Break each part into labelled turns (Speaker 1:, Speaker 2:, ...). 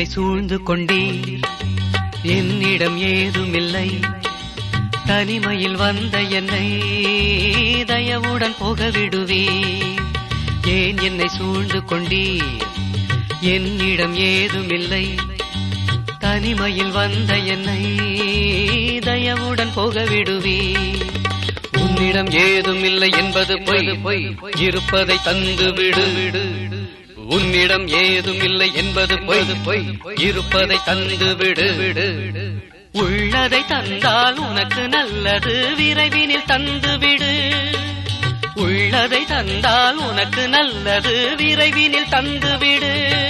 Speaker 1: என்னை சூழ்ந்து கொண்டீர் என்னிடம் ஏதுமில்லை தனிமையில் வந்த என்னை தயவுடன் போக விடுவீர் ஏன் என்னை சூழ்ந்து கொண்டீர் என்னிடம் ஏதுமில்லை தனிமையில் வந்த என்னை தயவுடன் போக விடுவீர் உன்னிடம் ஏதும் இல்லை என்பது பொய் பொய் இருப்பதை தந்து விடு விடு உன்னிடம் ஏதும் இல்லை என்பது பொய் பொய் இருப்பதை தந்து விடு விடு உள்ளதை தந்தால் உனக்கு நல்லது விரைவினில் தந்து விடு உள்ளதை தந்தால் உனக்கு நல்லது விரைவினில் தந்து விடு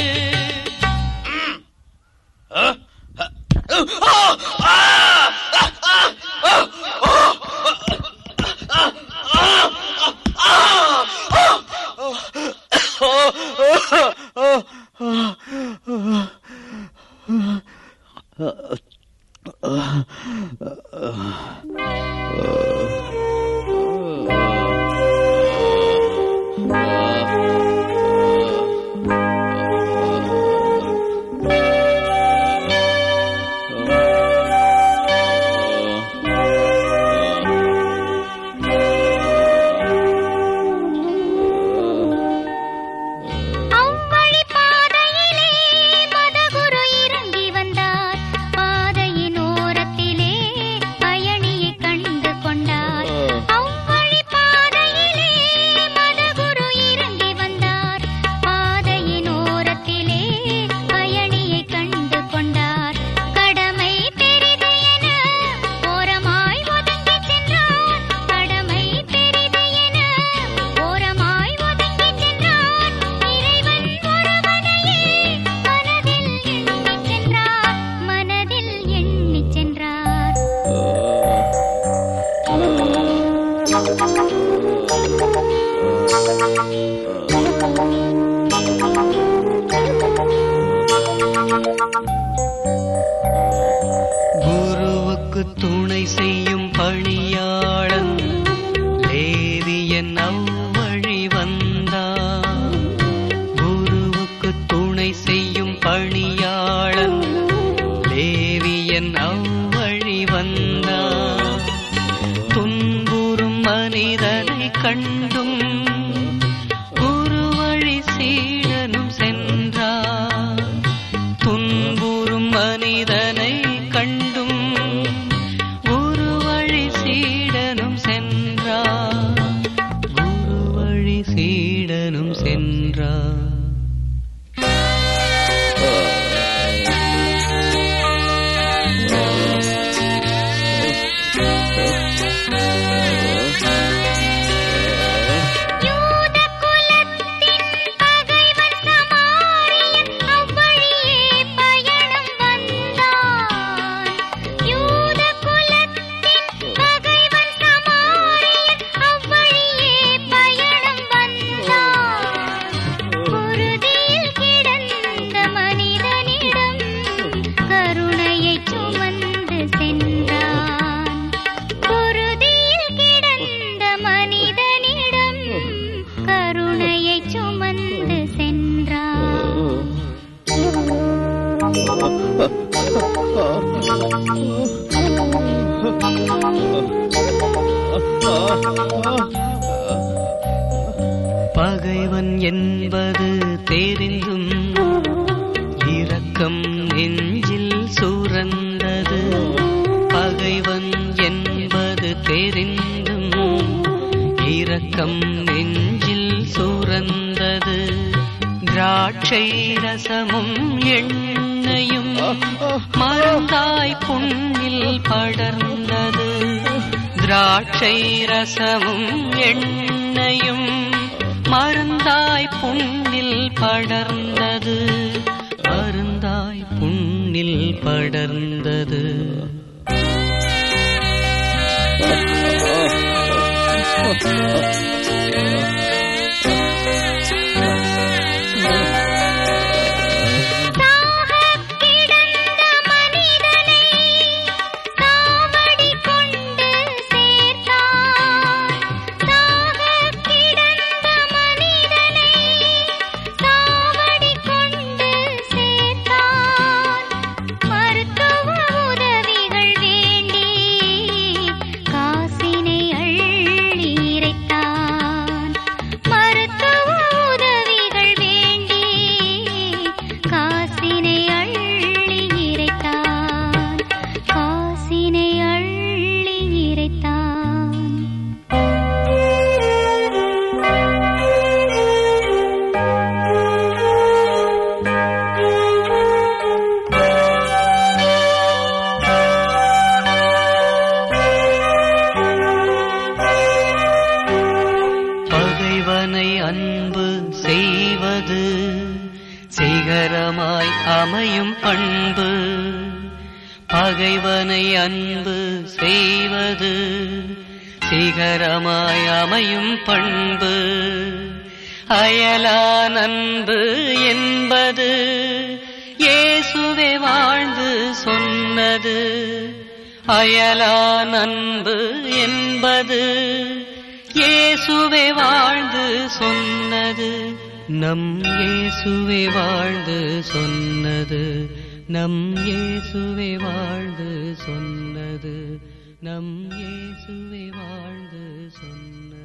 Speaker 2: அவ்வழி பாதையிலே மதகுரு இறங்கி வந்தார் பாதையின் ஓரத்திலே பயணியை கண்டு கொண்டார் அவ்வழி பாதையிலே மதகுரு இறங்கி வந்தார் பாதையின் ஓரத்திலே பயணியை கண்டு கொண்டார் கடமை பெரிது என ஓரமாய் ஒதுங்கி சென்றார் கடமை பெரிது என ஓரமாய் ஒதுங்கி சென்றார் இறைவன் ஒருவனையே மனதில் எண்ணிச் சென்றார் மனதில் எண்ணிச் சென்றார்
Speaker 1: குருவுக்கு துணை செய்யும் பணியாளன் லேவியன் அவ்வழி வந்தான் குருவுக்கு துணை செய்யும் பணியாளன் லேவியன் அவ்வழி வந்தான் துன்புறும் மனிதனை கண்டும் குருவழி சீடனும் சென்றார் துன்புறும் மனிதனை கண்டும் குரு வழி சீடனும் சென்றார் குரு வழி சீடனும் சென்றார்
Speaker 2: யூத குலத்தின் பகைவன் சமாரியன் அவ்வழியே பயணம் வந்தான் யூத குலத்தின் பகைவன் சமாரியன் அவ்வழியே பயணம் வந்தான் குருதியில் கிடந்த மனிதனிடம் கருணையை சுமந்து சென்றான் குருதியில் கிடந்த மனிதனிடம் கருணையை சுமந்து சென்றான்
Speaker 1: பகைவன் என்பது தெரிந்தும் இரக்கம் நெஞ்சில் சுரந்தது பகைவன் என்பது தெரிந்தும் இரக்கம் நெஞ்சில் சுரந்தது திராட்சை ரசமும் எண்ணெயும் மருந்தாய் புண்ணில் படர்ந்தது திராட்சை ரசமும் எண்ணெயும் மருந்தாய் புண்ணில் படர்ந்தது மருந்தாய் புண்ணில் படர்ந்தது
Speaker 2: சாகக் கிடந்த மனிதனை காவடி கொண்டு சேர்த்தான் சாகக் கிடந்த மனிதனை காவடி கொண்டு சேர்த்தான்
Speaker 1: சிகரமாய் அமையும் பண்பு பகைவனை அன்பு செய்வது சிகரமாய் அமையும் பண்பு அயலான் அன்பு என்பது இயேசுவே வாழ்ந்து சொன்னது அயலான் அன்பு என்பது இயேசுவே வாழ்ந்து சொன்னது நம் இயேசுவே வாழ்ந்து சொன்னது நம் இயேசுவே வாழ்ந்து சொன்னது நம் இயேசுவே வாழ்ந்து சொன்னது